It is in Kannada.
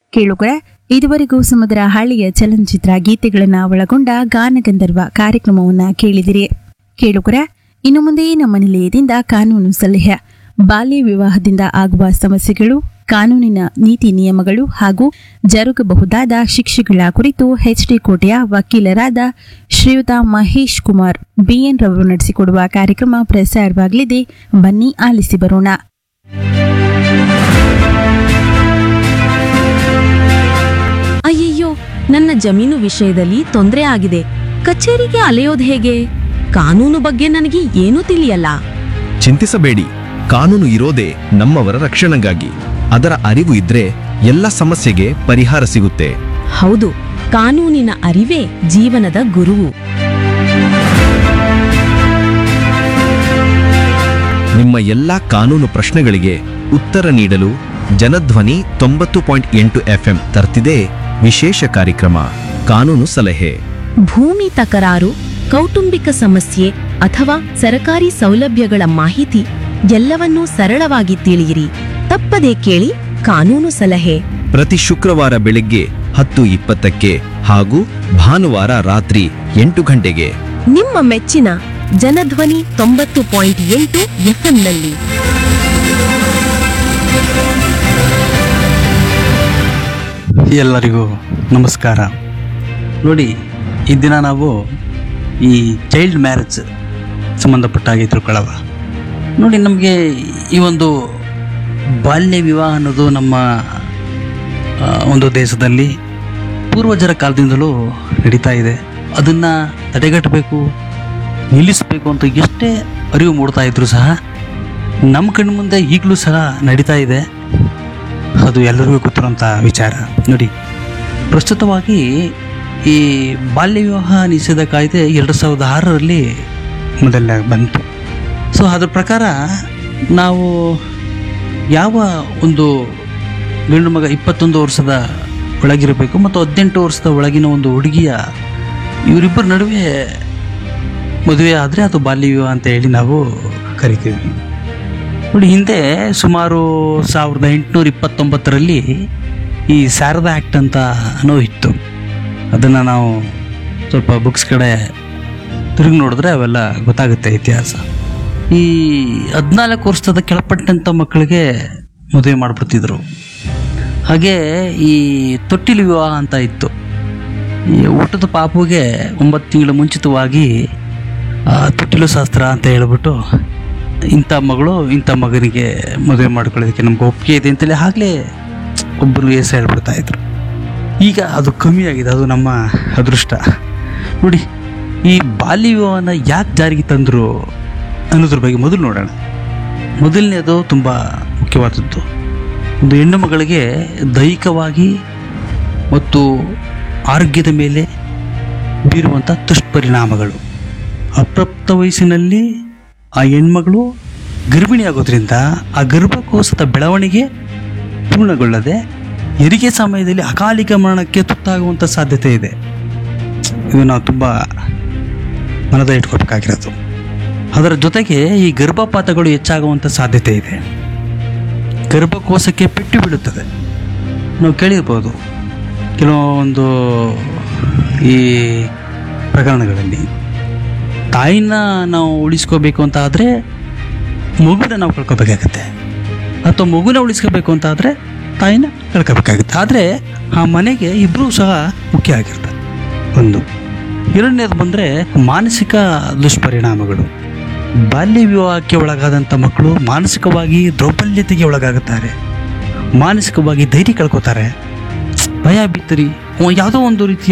ಕೇಳುಗರೆ ಇದುವರೆಗೂ ಸಮುದ್ರ ಹಳ್ಳಿಯ ಚಲನಚಿತ್ರ ಗೀತೆಗಳನ್ನ ಒಳಗೊಂಡ ಗಾನಗಂಧರ್ವ ಕಾರ್ಯಕ್ರಮವನ್ನ ಕೇಳಿದಿರಿ ಕೇಳುಗರೆ ಇನ್ನು ಮುಂದೆ ನಮ್ಮ ನಿಲಯದಿಂದ ಕಾನೂನು ಸಲಹೆ ಬಾಲ್ಯ ವಿವಾಹದಿಂದ ಆಗುವ ಸಮಸ್ಯೆಗಳು ಕಾನೂನಿನ ನೀತಿ ನಿಯಮಗಳು ಹಾಗೂ ಜರುಗಬಹುದಾದ ಶಿಕ್ಷೆಗಳ ಕುರಿತು ಎಚ್ಡಿ ಕೋಟೆಯ ವಕೀಲರಾದ ಶ್ರೀಯುತ ಮಹೇಶ್ ಕುಮಾರ್ ಬಿಎನ್ ರವರು ನಡೆಸಿಕೊಡುವ ಕಾರ್ಯಕ್ರಮ ಪ್ರಸಾರವಾಗಲಿದೆ ಬನ್ನಿ ಆಲಿಸಿ ಬರೋಣ ಅಯ್ಯಯ್ಯೋ ನನ್ನ ಜಮೀನು ವಿಷಯದಲ್ಲಿ ತೊಂದರೆ ಆಗಿದೆ ಕಚೇರಿಗೆ ಅಲೆಯೋದು ಹೇಗೆ ಕಾನೂನು ಬಗ್ಗೆ ನನಗೆ ಏನೂ ತಿಳಿಯಲ್ಲ ಚಿಂತಿಸಬೇಡಿ ಕಾನೂನು ಇರೋದೇ ನಮ್ಮವರ ರಕ್ಷಣೆಗಾಗಿ ಅದರ ಅರಿವು ಇದ್ರೆ ಎಲ್ಲ ಸಮಸ್ಯೆಗೆ ಪರಿಹಾರ ಸಿಗುತ್ತೆ ಹೌದು ಕಾನೂನಿನ ಅರಿವೇ ಜೀವನದ ಗುರುವು ನಿಮ್ಮ ಎಲ್ಲಾ ಕಾನೂನು ಪ್ರಶ್ನೆಗಳಿಗೆ ಉತ್ತರ ನೀಡಲು ಜನಧ್ವನಿ ತೊಂಬತ್ತು ಪಾಯಿಂಟ್ ಎಂಟು ಎಫ್ಎಂ ತರ್ತಿದೆ ವಿಶೇಷ ಕಾರ್ಯಕ್ರಮ ಕಾನೂನು ಸಲಹೆ ಭೂಮಿ ತಕರಾರು ಕೌಟುಂಬಿಕ ಸಮಸ್ಯೆ ಅಥವಾ ಸರಕಾರಿ ಸೌಲಭ್ಯಗಳ ಮಾಹಿತಿ ಎಲ್ಲವನ್ನೂ ಸರಳವಾಗಿ ತಿಳಿಯಿರಿ ತಪ್ಪದೇ ಕೇಳಿ ಕಾನೂನು ಸಲಹೆ ಪ್ರತಿ ಶುಕ್ರವಾರ ಬೆಳಿಗ್ಗೆ ಹತ್ತು ಇಪ್ಪತ್ತಕ್ಕೆ ಹಾಗೂ ಭಾನುವಾರ ರಾತ್ರಿ ಎಂಟು ಗಂಟೆಗೆ ನಿಮ್ಮ ಮೆಚ್ಚಿನ ಜನಧ್ವನಿ ತೊಂಬತ್ತು ಪಾಯಿಂಟ್ ಎಂಟು ಎಫ್ಎಂನಲ್ಲಿ ಎಲ್ಲರಿಗೂ ನಮಸ್ಕಾರ ನೋಡಿ ಈ ದಿನ ನಾವು ಈ ಚೈಲ್ಡ್ ಮ್ಯಾರೇಜ್ ಸಂಬಂಧಪಟ್ಟ ಹಾಗೆ ತಿಳ್ಕೊಳ್ಳೋಣ ನೋಡಿ ನಮಗೆ ಈ ಒಂದು ಬಾಲ್ಯ ವಿವಾಹ ಅನ್ನೋದು ನಮ್ಮ ಆ, ಒಂದು ದೇಶದಲ್ಲಿ ಪೂರ್ವಜರ ಕಾಲದಿಂದಲೂ ನಡೀತಾ ಇದೆ ಅದನ್ನು ತಡೆಗಟ್ಟಬೇಕು ನಿಲ್ಲಿಸಬೇಕು ಅಂತ ಎಷ್ಟೇ ಅರಿವು ಮೂಡ್ತಾ ಇದ್ರು ಸಹ ನಮ್ಮ ಕಣ್ಣು ಮುಂದೆ ಈಗಲೂ ಸಹ ನಡೀತಾ ಇದೆ ಅದು ಎಲ್ಲರಿಗೂ ಗೊತ್ತಿರುವಂಥ ವಿಚಾರ ನೋಡಿ ಪ್ರಸ್ತುತವಾಗಿ ಈ ಬಾಲ್ಯ ವಿವಾಹ ನಿಷೇಧ ಕಾಯ್ದೆ ಎರಡು ಸಾವಿರದ ಆರರಲ್ಲಿ ಮೊದಲನೇ ಬಂತು ಸೊ ಅದ್ರ ಪ್ರಕಾರ ನಾವು ಯಾವ ಒಂದು ಗಂಡು ಮಗ ಇಪ್ಪತ್ತೊಂದು ವರ್ಷದ ಒಳಗಿರಬೇಕು ಮತ್ತು ಹದಿನೆಂಟು ವರ್ಷದ ಒಳಗಿನ ಒಂದು ಹುಡುಗಿಯ ಇವರಿಬ್ಬರ ನಡುವೆ ಮದುವೆ ಆದರೆ ಅದು ಬಾಲ್ಯ ವಿವಾಹ ಅಂತ ಹೇಳಿ ನಾವು ಕರಿತೀವಿ ನೋಡಿ ಹಿಂದೆ ಸುಮಾರು ಸಾವಿರದ ಎಂಟುನೂರ ಇಪ್ಪತ್ತೊಂಬತ್ತರಲ್ಲಿ ಈ ಶಾರದಾ ಆ್ಯಕ್ಟ್ ಅಂತ ಅನ್ನೋ ಇತ್ತು ಅದನ್ನು ನಾವು ಸ್ವಲ್ಪ ಬುಕ್ಸ್ ಕಡೆ ತಿರುಗಿ ನೋಡಿದ್ರೆ ಅವೆಲ್ಲ ಗೊತ್ತಾಗುತ್ತೆ ಇತಿಹಾಸ ಈ ಹದಿನಾಲ್ಕು ವರ್ಷದ ಕೆಳಪಟ್ಟಂಥ ಮಕ್ಕಳಿಗೆ ಮದುವೆ ಮಾಡಿಬಿಡ್ತಿದ್ರು ಹಾಗೆ ಈ ತೊಟ್ಟಿಲು ವಿವಾಹ ಅಂತ ಇತ್ತು ಈ ಊಟದ ಪಾಪುಗೆ ಒಂಬತ್ತು ತಿಂಗಳ ಮುಂಚಿತವಾಗಿ ಆ, ತೊಟ್ಟಿಲು ಶಾಸ್ತ್ರ ಅಂತ ಹೇಳ್ಬಿಟ್ಟು ಇಂಥ ಮಗಳು ಇಂಥ ಮಗನಿಗೆ ಮದುವೆ ಮಾಡ್ಕೊಳ್ಳೋದಕ್ಕೆ ನಮ್ಗೆ ಒಪ್ಪಿಗೆ ಇದೆ ಅಂತೇಳಿ ಆಗಲೇ ಒಬ್ಬರು ಎಸ್ ಹೇಳ್ಬಿಡ್ತಾ ಇದ್ರು ಈಗ ಅದು ಕಮ್ಮಿ ಆಗಿದೆ ಅದು ನಮ್ಮ ಅದೃಷ್ಟ ನೋಡಿ ಈ ಬಾಲ್ಯ ವಿವಾಹನ ಯಾಕೆ ಜಾರಿಗೆ ತಂದರು ಅನ್ನೋದ್ರ ಬಗ್ಗೆ ಮೊದಲು ನೋಡೋಣ ಮೊದಲನೇದು ತುಂಬ ಮುಖ್ಯವಾದದ್ದು ಒಂದು ಹೆಣ್ಣು ಮಗಳಿಗೆ ದೈಹಿಕವಾಗಿ ಮತ್ತು ಆರೋಗ್ಯದ ಮೇಲೆ ಬೀರುವಂಥ ದುಷ್ಪರಿಣಾಮಗಳು ಅಪ್ರಾಪ್ತ ವಯಸ್ಸಿನಲ್ಲಿ ಆ ಹೆಣ್ಮಗಳು ಗರ್ಭಿಣಿ ಆಗೋದ್ರಿಂದ ಆ ಗರ್ಭಕೋಶದ ಬೆಳವಣಿಗೆ ಪೂರ್ಣಗೊಳ್ಳದೆ ಹೆರಿಗೆ ಸಮಯದಲ್ಲಿ ಅಕಾಲಿಕ ಮರಣಕ್ಕೆ ತುತ್ತಾಗುವಂಥ ಸಾಧ್ಯತೆ ಇದೆ ಇದು ನಾವು ತುಂಬ ಮನದ ಇಟ್ಕೋಬೇಕಾಗಿರೋದು ಅದರ ಜೊತೆಗೆ ಈ ಗರ್ಭಪಾತಗಳು ಹೆಚ್ಚಾಗುವಂಥ ಸಾಧ್ಯತೆ ಇದೆ ಗರ್ಭಕೋಶಕ್ಕೆ ಪೆಟ್ಟು ಬೀಳುತ್ತದೆ ನಾವು ಕೇಳಿರ್ಬೋದು ಕೆಲವೊಂದು ಈ ಪ್ರಕರಣಗಳಲ್ಲಿ ತಾಯಿನ ನಾವು ಉಳಿಸ್ಕೋಬೇಕು ಅಂತ ಆದರೆ ಮಗುನ ನಾವು ಕಳ್ಕೊಬೇಕಾಗತ್ತೆ ಅಥವಾ ಮಗುನ ಉಳಿಸ್ಕೋಬೇಕು ಅಂತ ಆದರೆ ತಾಯಿನ ಕಳ್ಕೊಬೇಕಾಗುತ್ತೆ ಆದರೆ ಆ ಮನೆಗೆ ಇಬ್ಬರೂ ಸಹ ಮುಖ್ಯ ಆಗಿರ್ತಾರೆ ಒಂದು ಎರಡನೇದು ಬಂದರೆ ಮಾನಸಿಕ ದುಷ್ಪರಿಣಾಮಗಳು ಬಾಲ್ಯ ವಿವಾಹಕ್ಕೆ ಒಳಗಾದಂಥ ಮಕ್ಕಳು ಮಾನಸಿಕವಾಗಿ ದೌರ್ಬಲ್ಯತೆಗೆ ಒಳಗಾಗುತ್ತಾರೆ ಮಾನಸಿಕವಾಗಿ ಧೈರ್ಯ ಕಳ್ಕೊತಾರೆ ಭಯ ಬಿತ್ತರಿ ಯಾವುದೋ ಒಂದು ರೀತಿಯ